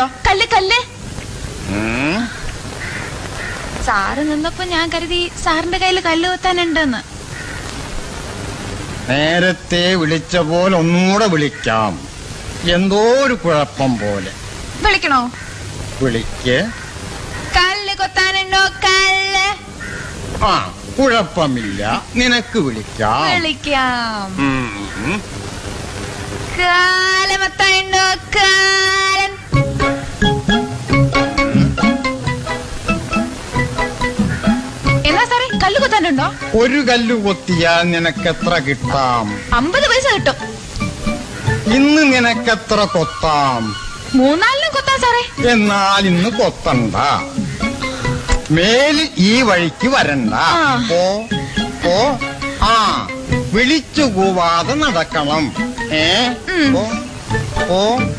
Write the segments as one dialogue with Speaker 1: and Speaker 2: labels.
Speaker 1: കൊത്താനുണ്ടോ കല്ല് കല്ല്
Speaker 2: ഉം.
Speaker 1: സാറ് നിന്നപ്പോ ഞാൻ കരുതി സാറിന്റെ കയ്യിൽ കല്ല് കൊത്താനുണ്ടെന്ന്
Speaker 2: നേരത്തെ വിളിച്ച പോലെ ഒന്നുകൂടെ വിളിക്കാം എന്തോ ഒരു കുഴപ്പം പോലെ
Speaker 1: വിളിക്കണോ
Speaker 2: വിളിക്ക്
Speaker 1: കല്ല് കൊത്താനുണ്ടോ കല്ല്
Speaker 2: ആ കുഴപ്പമില്ല നിനക്ക് വിളിക്കാം
Speaker 1: വിളിക്കാം
Speaker 2: ഉം.
Speaker 1: കാലമത്തായുണ്ടോ കാലൻ എന്നാ സാറേ കല്ല് കൊത്താനുണ്ടോ
Speaker 2: ഒരു കല്ല് കൊത്തിയാൽ നിനക്കെത്ര കിട്ടാം
Speaker 1: അമ്പത് പൈസ കിട്ടും
Speaker 2: ഇന്ന് നിനക്കെത്ര കൊത്താം
Speaker 1: മൂന്നാലിനും കൊത്താൻ സാറേ
Speaker 2: എന്നാൽ ഇന്ന് കൊത്തണ്ട മേലിൽ ഈ വഴിക്ക് വരണ്ട
Speaker 1: ആ.
Speaker 2: ഓ ഓ ആ വിളിച്ചു കൂവാതെ നടക്കണം ഏ
Speaker 1: ഉം.
Speaker 2: ഓ ഓ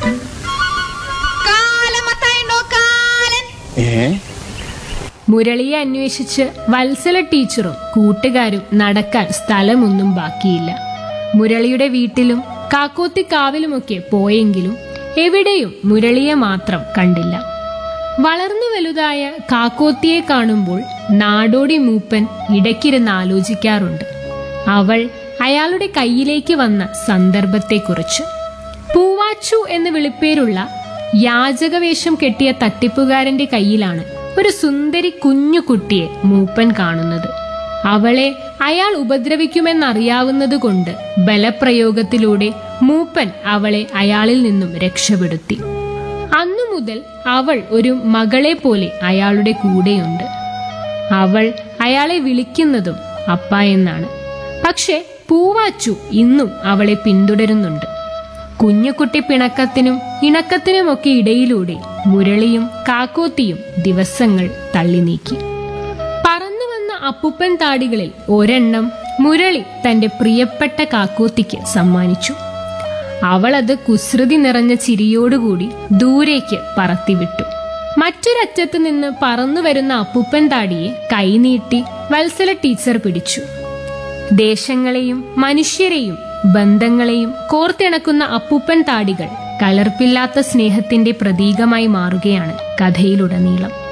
Speaker 1: കാലമത്തായുണ്ടോ കാലൻ
Speaker 2: ഏ
Speaker 3: മുരളിയെ അന്വേഷിച്ച് വത്സല ടീച്ചറും കൂട്ടുകാരും നടക്കാൻ സ്ഥലമൊന്നും ബാക്കിയില്ല മുരളിയുടെ വീട്ടിലും കാക്കോത്തിക്കാവിലുമൊക്കെ പോയെങ്കിലും എവിടെയും മുരളിയെ മാത്രം കണ്ടില്ല വളർന്നു വലുതായ കാക്കോത്തിയെ കാണുമ്പോൾ നാടോടി മൂപ്പൻ ഇടയ്ക്കിരുന്ന് ആലോചിക്കാറുണ്ട് അവൾ അയാളുടെ കയ്യിലേക്ക് വന്ന സന്ദർഭത്തെക്കുറിച്ച് പൂവാച്ചു എന്ന് വിളിപ്പേരുള്ള യാചകവേഷം കെട്ടിയ തട്ടിപ്പുകാരന്റെ കയ്യിലാണ് ഒരു സുന്ദരി കുഞ്ഞു കുട്ടിയെ മൂപ്പൻ കാണുന്നത് അവളെ അയാൾ ഉപദ്രവിക്കുമെന്നറിയാവുന്നതുകൊണ്ട് ബലപ്രയോഗത്തിലൂടെ മൂപ്പൻ അവളെ അയാളിൽ നിന്നും രക്ഷപ്പെടുത്തി അന്നു മുതൽ അവൾ ഒരു മകളെ പോലെ അയാളുടെ കൂടെയുണ്ട് അവൾ അയാളെ വിളിക്കുന്നതും അപ്പ എന്നാണ് പക്ഷെ പൂവാച്ചു ഇന്നും അവളെ പിന്തുടരുന്നുണ്ട് കുഞ്ഞുകുട്ടി പിണക്കത്തിനും ഇണക്കത്തിനുമൊക്കെ ഇടയിലൂടെ മുരളിയും കാക്കോത്തിയും ദിവസങ്ങൾ തള്ളി നീക്കി പറന്നു വന്ന അപ്പുപ്പൻ താടികളിൽ ഒരെണ്ണം മുരളി തന്റെ പ്രിയപ്പെട്ട കാക്കോത്തിക്ക് സമ്മാനിച്ചു അവളത് കുസൃതി നിറഞ്ഞ ചിരിയോടുകൂടി ദൂരേക്ക് പറത്തിവിട്ടു മറ്റൊരറ്റത്ത് നിന്ന് പറന്നു വരുന്ന അപ്പുപ്പൻ താടിയെ കൈനീട്ടി വത്സല ടീച്ചർ പിടിച്ചു ദേശങ്ങളെയും മനുഷ്യരെയും ബന്ധങ്ങളെയും കോർത്തിണക്കുന്ന അപ്പൂപ്പൻ താടികൾ കലർപ്പില്ലാത്ത സ്നേഹത്തിന്റെ പ്രതീകമായി മാറുകയാണ് കഥയിലുടനീളം